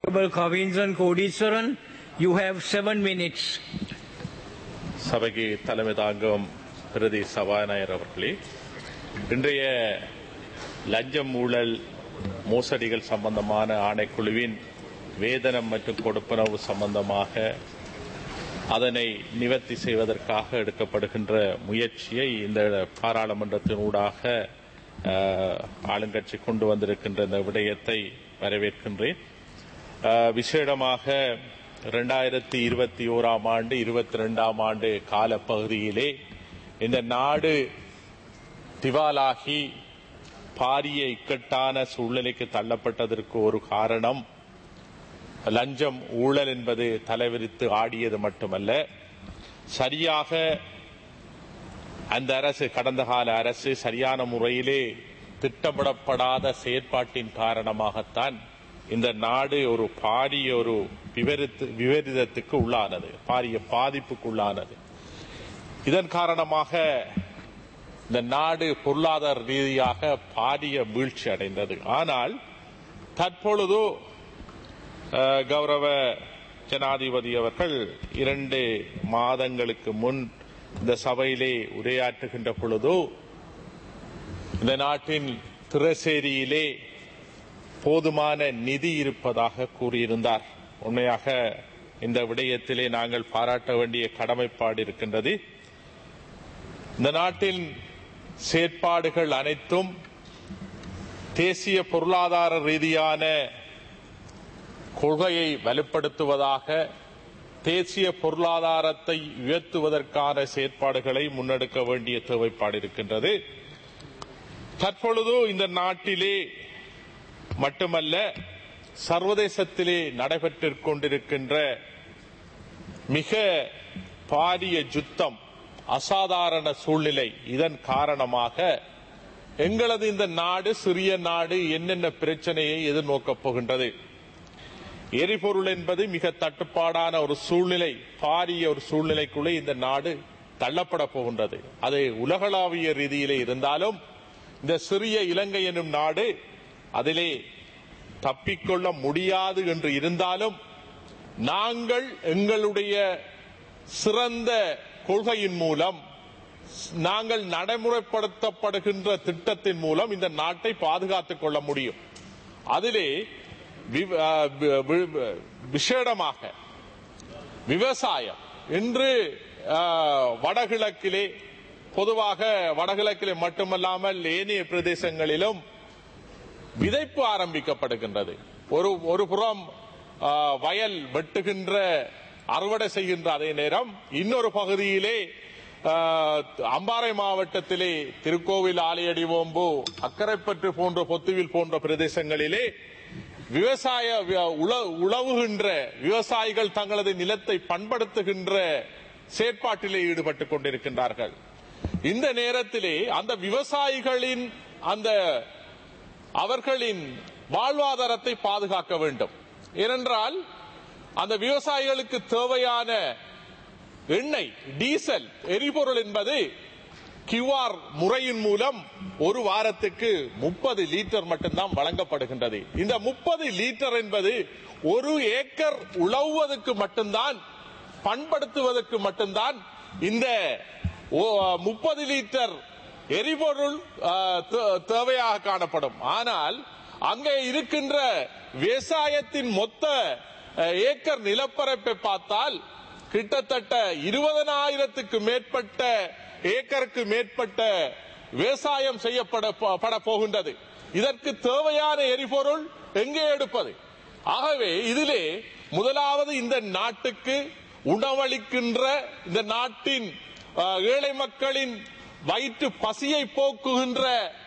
Honorable Kavindran Kodiswaran, you have seven minutes. சபைக்கு தலைமை தாங்கும் பிரதி சபாநாயகர் அவர்களே இன்றைய லஞ்சம் ஊழல் மோசடிகள் சம்பந்தமான ஆணைக்குழுவின் வேதனம் மற்றும் கொடுப்பனவு சம்பந்தமாக அதனை நிவர்த்தி செய்வதற்காக எடுக்கப்படுகின்ற முயற்சியை இந்த பாராளுமன்றத்தினூடாக அஹ், ஆளுங்கட்சி கொண்டு வந்திருக்கின்ற இந்த விடயத்தை வரவேற்கின்றேன் அஹ், விசேடமாக இரண்டாயிரத்தி இருபத்தி ஓராம் ஆண்டு இருபத்தி ரெண்டாம் ஆண்டு காலப்பகுதியிலே இந்த நாடு திவாலாகி பாரிய இக்கட்டான சூழ்நிலைக்கு தள்ளப்பட்டதற்கு ஒரு காரணம் லஞ்சம் ஊழல் என்பது தலைவிரித்து ஆடியது மட்டுமல்ல சரியாக அந்த அரசு கடந்த கால அரசு சரியான முறையிலே திட்டமிடப்படாத செயற்பாட்டின் காரணமாகத்தான் இந்த நாடு ஒரு பாரிய ஒரு விபரித்து விபரீதத்துக்கு உள்ளானது பாரிய பாதிப்புக்கு உள்ளானது இதன் காரணமாக இந்த நாடு பொருளாதார ரீதியாக பாரிய வீழ்ச்சி அடைந்தது ஆனால் தற்பொழுது அஹ், கௌரவ ஜனாதிபதி அவர்கள் இரண்டு மாதங்களுக்கு முன் இந்த சபையிலே உரையாற்றுகின்ற பொழுது இந்த நாட்டின் திரசேரியிலே போதுமான நிதி இருப்பதாக கூறியிருந்தார் உண்மையாக இந்த விடயத்திலே நாங்கள் பாராட்ட வேண்டிய கடமைப்பாடு இருக்கின்றது இந்த நாட்டின் செயற்பாடுகள் அனைத்தும் தேசிய பொருளாதார ரீதியான கொள்கையை வலுப்படுத்துவதாக தேசிய பொருளாதாரத்தை உயர்த்துவதற்கான செயற்பாடுகளை முன்னெடுக்க வேண்டிய தேவைப்பாடு இருக்கின்றது தற்பொழுது இந்த நாட்டிலே மட்டுமல்ல சர்வதேசத்திலே நடைபெற்றுக் கொண்டிருக்கின்ற மிக பாரிய யுத்தம் அசாதாரண சூழ்நிலை இதன் காரணமாக எங்களது இந்த நாடு சிறிய நாடு என்னென்ன பிரச்சனையை எதிர்நோக்கப் போகின்றது எரிபொருள் என்பது மிக தட்டுப்பாடான ஒரு சூழ்நிலை பாரிய ஒரு சூழ்நிலைக்குள்ளே இந்த நாடு தள்ளப்பட போகின்றது அது உலகளாவிய ரீதியிலே இருந்தாலும் இந்த சிறிய இலங்கை எனும் நாடு அதிலே தப்பிக்கொள்ள முடியாது என்று இருந்தாலும் நாங்கள் எங்களுடைய சிறந்த கொள்கையின் மூலம் நாங்கள் நடைமுறைப்படுத்தப்படுகின்ற திட்டத்தின் மூலம் இந்த நாட்டை பாதுகாத்துக் கொள்ள முடியும் அதிலே வி- ஆ, வி- வி- விசேடமாக விவசாயம் இன்று ஆ, வடகிழக்கிலே பொதுவாக வடகிழக்கிலே மட்டுமல்லாமல் ஏனைய பிரதேசங்களிலும் விதைப்பு ஆரம்பிக்கப்படுகின்றது ஒரு ஒரு புறம் ஆ, வயல் வெட்டுகின்ற அறுவடை செய்கின்ற அதே நேரம் இன்னொரு பகுதியிலே ஆ, அம்பாறை மாவட்டத்திலே திருக்கோவில் ஆலையடிவோம்பு அக்கரைப்பற்று போன்ற பொத்துவில் போன்ற பிரதேசங்களிலே விவசாய வி- உழ- உழவுகின்ற விவசாயிகள் தங்களது நிலத்தை பண்படுத்துகின்ற செயற்பாட்டிலே ஈடுபட்டுக் கொண்டிருக்கின்றார்கள் இந்த நேரத்திலே அந்த விவசாயிகளின் அந்த அவர்களின் வாழ்வாதாரத்தை பாதுகாக்க வேண்டும் ஏனென்றால் அந்த விவசாயிகளுக்கு தேவையான எண்ணெய் டீசல் எரிபொருள் என்பது கியூஆர் முறையின் மூலம் ஒரு வாரத்துக்கு முப்பது லிட்டர் மட்டும்தான் வழங்கப்படுகின்றது இந்த முப்பது லிட்டர் என்பது ஒரு ஏக்கர் உழவுவதற்கு மட்டும்தான் பண்படுத்துவதற்கு மட்டும்தான் இந்த முப்பது லிட்டர் எரிபொருள் ஆ, தே- தேவையாக காணப்படும் ஆனால் அங்கே இருக்கின்ற விவசாயத்தின் மொத்த அ, ஏக்கர் நிலப்பரப்பை பார்த்தால் கிட்டத்தட்ட இருபதனாயிரத்துக்கு மேற்பட்ட ஏக்கருக்கு மேற்பட்ட விவசாயம் செய்யப்பட ப- பட போகின்றது இதற்கு தேவையான எரிபொருள் எங்கே எடுப்பது ஆகவே இதிலே முதலாவது இந்த நாட்டுக்கு உணவளிக்கின்ற இந்த நாட்டின் அஹ், ஏழை மக்களின் வயிற்று பசியை போக்குகின்ற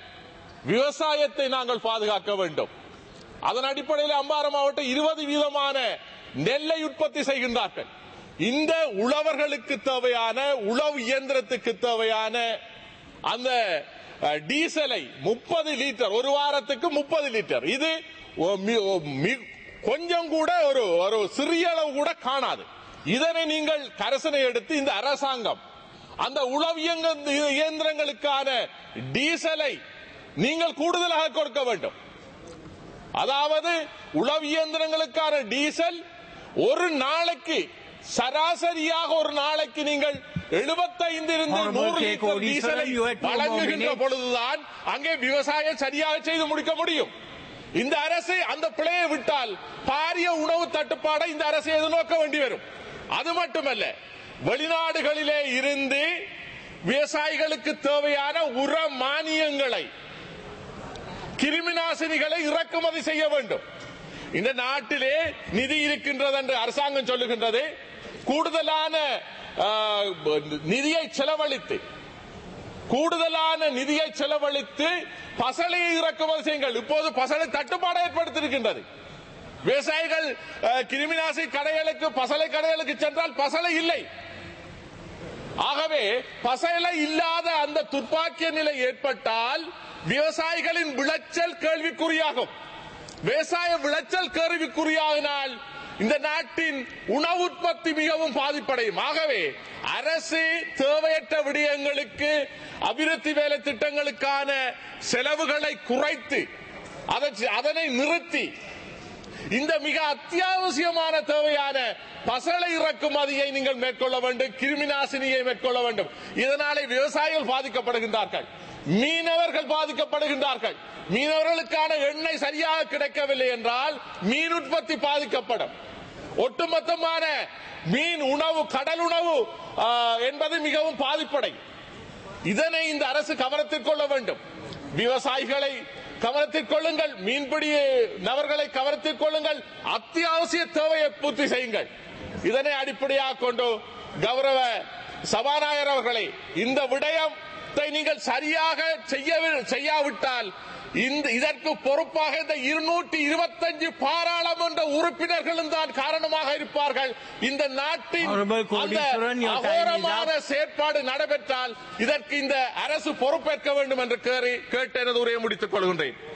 விவசாயத்தை நாங்கள் பாதுகாக்க வேண்டும் அதன் அடிப்படையில் அம்பாறை மாவட்டம் இருபது வீதமான நெல்லை உற்பத்தி செய்கின்றார்கள் இந்த உழவர்களுக்கு தேவையான உழவு இயந்திரத்துக்கு தேவையான அந்த அஹ், டீசலை முப்பது லிட்டர் ஒரு வாரத்துக்கு முப்பது லிட்டர் இது ஒ- மி- ஒ- மி- கொஞ்சம் கூட ஒரு ஒரு சிறிய அளவு கூட காணாது இதனை நீங்கள் கரசனை எடுத்து இந்த அரசாங்கம் அந்த உழவு இயங்க- இயந்திரங்களுக்கான டீசலை நீங்கள் கூடுதலாக கொடுக்க வேண்டும் அதாவது உளவு இயந்திரங்களுக்கான டீசல் ஒரு நாளைக்கு சராசரியாக ஒரு நாளைக்கு நீங்கள் எழுபத்தைந்து இருந்து Honorable நூறு K. லிட்டர் Kodiswaran, டீசலை you had two more வழங்குகின்ற minutes. பொழுதுதான் அங்கே விவசாயம் சரியாக செய்து முடிக்க முடியும் இந்த அரசு அந்த பிழையை விட்டால் பாரிய உணவு தட்டுப்பாடை இந்த அரசு எதிர்நோக்க வேண்டி வரும் அது மட்டுமல்ல வெளிநாடுகளிலே இருந்து விவசாயிகளுக்கு தேவையான உர மானியங்களை கிருமிநாசினிகளை இறக்குமதி செய்ய வேண்டும் இந்த நாட்டிலே நிதி இருக்கின்றது என்று அரசாங்கம் சொல்லுகின்றது கூடுதலான ஆ, நிதியை செலவழித்து கூடுதலான நிதியை செலவழித்து பசலையை இறக்குமதி செய்யுங்கள் இப்போது பசலை தட்டுப்பாடு ஏற்படுத்தியிருக்கின்றது விவசாயிகள் அஹ், கிருமிநாசி கடைகளுக்கு பசலை கடைகளுக்கு சென்றால் பசலை இல்லை ஆகவே பசலை இல்லாத அந்த துப்பாக்கிய நிலை ஏற்பட்டால் விவசாயிகளின் விளைச்சல் கேள்விக்குறியாகும் விவசாய விளைச்சல் கேள்விக்குறியாகினால் இந்த நாட்டின் உணவு உற்பத்தி மிகவும் பாதிப்படையும் ஆகவே அரசு தேவையற்ற விடயங்களுக்கு அபிவிருத்தி வேலை திட்டங்களுக்கான செலவுகளை குறைத்து அதை- அதனை நிறுத்தி இந்த மிக அத்தியாவசியமான தேவையான பசலை இறக்குமதியை நீங்கள் மேற்கொள்ள வேண்டும் கிருமிநாசினியை மேற்கொள்ள வேண்டும் இதனாலே விவசாயிகள் பாதிக்கப்படுகின்றார்கள் மீனவர்கள் பாதிக்கப்படுகின்றார்கள் மீனவர்களுக்கான எண்ணெய் சரியாக கிடைக்கவில்லை என்றால் மீன் உற்பத்தி பாதிக்கப்படும் ஒட்டுமொத்தமான மீன் உணவு கடல் உணவு ஆ, என்பது மிகவும் பாதிப்படையும் இதனை இந்த அரசு கவனத்தில் கொள்ள வேண்டும் விவசாயிகளை கவனத்தில் கொள்ளுங்கள் மீன்பிடி நபர்களை கவனத்தில் கொள்ளுங்கள் அத்தியாவசிய தேவையை பூர்த்தி செய்யுங்கள் இதனை அடிப்படையாக கொண்டு கௌரவ சபாநாயகர் அவர்களே இந்த விடயத்தை நீங்கள் சரியாக செய்ய செய்யாவிட்டால் இந்த இதற்கு பொறுப்பாக இந்த இருநூற்றி இருபத்தஞ்சு பாராளுமன்ற உறுப்பினர்களும் தான் காரணமாக இருப்பார்கள் இந்த நாட்டின் Honorable அந்த Kodiswaran, your time is up. அகோரமான செயற்பாடு நடைபெற்றால் இதற்கு இந்த அரசு பொறுப்பேற்க வேண்டும் என்று கேறி கேட்டு எனது உரையை முடித்துக் கொள்கின்றேன்